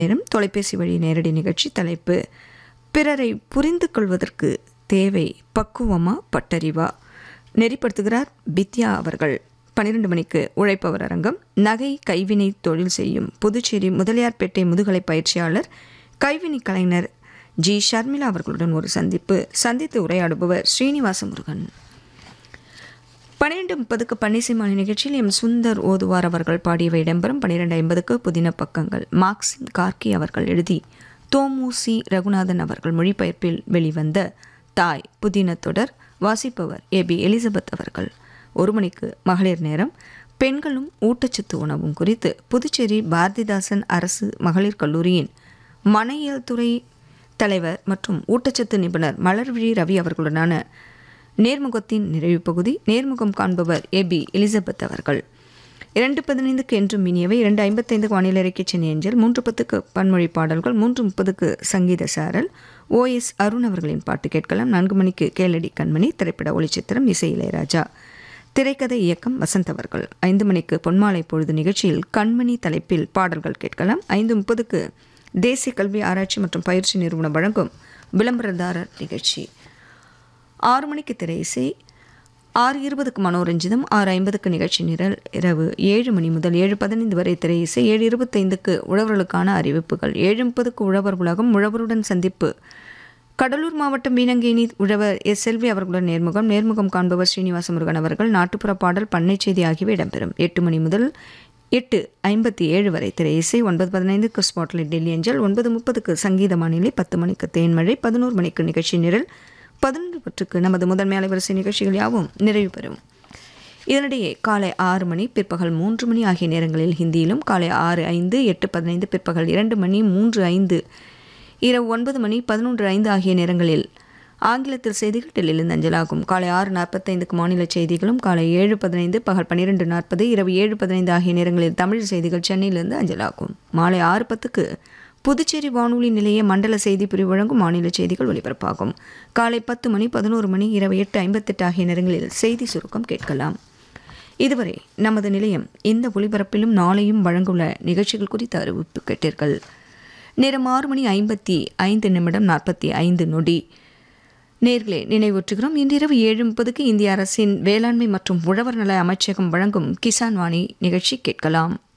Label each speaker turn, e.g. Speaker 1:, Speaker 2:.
Speaker 1: நேரம் தொலைபேசி வழி நேரடி நிகழ்ச்சி தலைப்பு பிறரை புரிந்து கொள்வதற்கு தேவை பக்குவமா பட்டறிவா நெறிப்படுத்துகிறார் பித்யா அவர்கள் பன்னிரண்டு மணிக்கு உழைப்பவர் அரங்கம் நகை கைவினை தொழில் செய்யும் புதுச்சேரி முதலியார்பேட்டை முதுகலை பயிற்சியாளர் கைவினை கலைஞர் ஜி ஷர்மிளா அவர்களுடன் ஒரு சந்திப்பு சந்தித்து உரையாடுபவர் ஸ்ரீனிவாச முருகன் பன்னிரெண்டு முப்பதுக்கு பன்னிசைமானி நிகழ்ச்சியில் எம் சுந்தர் ஓதுவார் அவர்கள் பாடியவை இடம்பெறும் பன்னிரெண்டு ஐம்பதுக்கு புதின பக்கங்கள் மார்க்சிம் கார்கி அவர்கள் எழுதி தோமுசி ரகுநாதன் அவர்கள் மொழிபெயர்ப்பில் வெளிவந்த தாய் புதின தொடர் வாசிப்பவர் ஏ பி எலிசபெத் அவர்கள் ஒரு மணிக்கு மகளிர் நேரம் பெண்களும் ஊட்டச்சத்து உணவும் குறித்து புதுச்சேரி பாரதிதாசன் அரசு மகளிர் கல்லூரியின் மனையியல் துறை தலைவர் மற்றும் ஊட்டச்சத்து நிபுணர் மலர்விழி ரவி அவர்களுடனான நேர்முகத்தின் நிறைவு பகுதி நேர்முகம் காண்பவர் ஏ பி எலிசபெத் அவர்கள் இரண்டு பதினைந்துக்கு என்றும் இனியவை இரண்டு ஐம்பத்தைந்துக்கு வானிலை அறிக்கை சென்னை அஞ்சல் மூன்று பத்துக்கு பன்மொழி பாடல்கள் மூன்று முப்பதுக்கு சங்கீத சாரல் ஓ எஸ் அருண் அவர்களின் பாட்டு கேட்கலாம் நான்கு மணிக்கு கேளடி கண்மணி திரைப்பட ஒளிச்சித்திரம் இசை இளையராஜா திரைக்கதை இயக்கம் வசந்த் அவர்கள் ஐந்து மணிக்கு பொன்மாலை பொழுது நிகழ்ச்சியில் கண்மணி தலைப்பில் பாடல்கள் கேட்கலாம் ஐந்து முப்பதுக்கு தேசிய கல்வி ஆராய்ச்சி மற்றும் பயிற்சி நிறுவனம் வழங்கும் விளம்பரதாரர் நிகழ்ச்சி ஆறு மணிக்கு திரை இசை ஆறு இருபதுக்கு மனோரஞ்சிதம் ஆறு ஐம்பதுக்கு நிகழ்ச்சி நிரல் இரவு ஏழு மணி முதல் ஏழு பதினைந்து வரை திரை இசை ஏழு இருபத்தைந்துக்கு உழவர்களுக்கான அறிவிப்புகள் ஏழு முப்பதுக்கு உழவர் உலகம் உழவருடன் சந்திப்பு கடலூர் மாவட்டம் வீணங்கேணி உழவர் எஸ் செல்வி அவர்களுடன் நேர்முகம் நேர்முகம் காண்பவர் ஸ்ரீனிவாச முருகன் அவர்கள் நாட்டுப்புற பாடல் பண்ணை செய்தி ஆகியவை இடம்பெறும் எட்டு மணி முதல் எட்டு ஐம்பத்தி ஏழு வரை திரை இசை ஒன்பது பதினைந்துக்கு ஸ்பாட்லைட் டெல்லி அஞ்சல் ஒன்பது முப்பதுக்கு சங்கீத மாநிலை பத்து மணிக்கு தேன்மழை பதினோரு மணிக்கு நிகழ்ச்சி நிரல் பதினொன்று பற்றுக்கு நமது முதன்மை அலைவரிசை நிகழ்ச்சிகள் யாவும் நிறைவு பெறும் இதனிடையே காலை ஆறு மணி பிற்பகல் மூன்று மணி ஆகிய நேரங்களில் ஹிந்தியிலும் காலை ஆறு ஐந்து எட்டு பதினைந்து பிற்பகல் இரண்டு மணி மூன்று ஐந்து இரவு ஒன்பது மணி பதினொன்று ஐந்து ஆகிய நேரங்களில் ஆங்கிலத்தில் செய்திகள் டெல்லியிலிருந்து அஞ்சலாகும் காலை ஆறு நாற்பத்தைந்துக்கு மாநில செய்திகளும் காலை ஏழு பதினைந்து பகல் பன்னிரெண்டு நாற்பது இரவு ஏழு பதினைந்து ஆகிய நேரங்களில் தமிழ் செய்திகள் சென்னையிலிருந்து அஞ்சலாகும் மாலை ஆறு பத்துக்கு புதுச்சேரி வானொலி நிலைய மண்டல செய்தி பிரிவு வழங்கும் மாநில செய்திகள் ஒலிபரப்பாகும் காலை பத்து மணி பதினோரு மணி இரவு எட்டு ஐம்பத்தெட்டு ஆகிய நேரங்களில் செய்தி சுருக்கம் கேட்கலாம் இதுவரை நமது நிலையம் இந்த ஒலிபரப்பிலும் நாளையும் வழங்குள்ள நிகழ்ச்சிகள் குறித்த அறிவிப்பு கேட்டீர்கள் நேரம் ஆறு மணி ஐம்பத்தி ஐந்து நிமிடம் நாற்பத்தி ஐந்து நொடி நேர்களே நினைவூற்றுகிறோம் இன்றிரவு ஏழு முப்பதுக்கு இந்திய அரசின் வேளாண்மை மற்றும் உழவர் நல அமைச்சகம் வழங்கும் கிசான் வாணி நிகழ்ச்சி கேட்கலாம்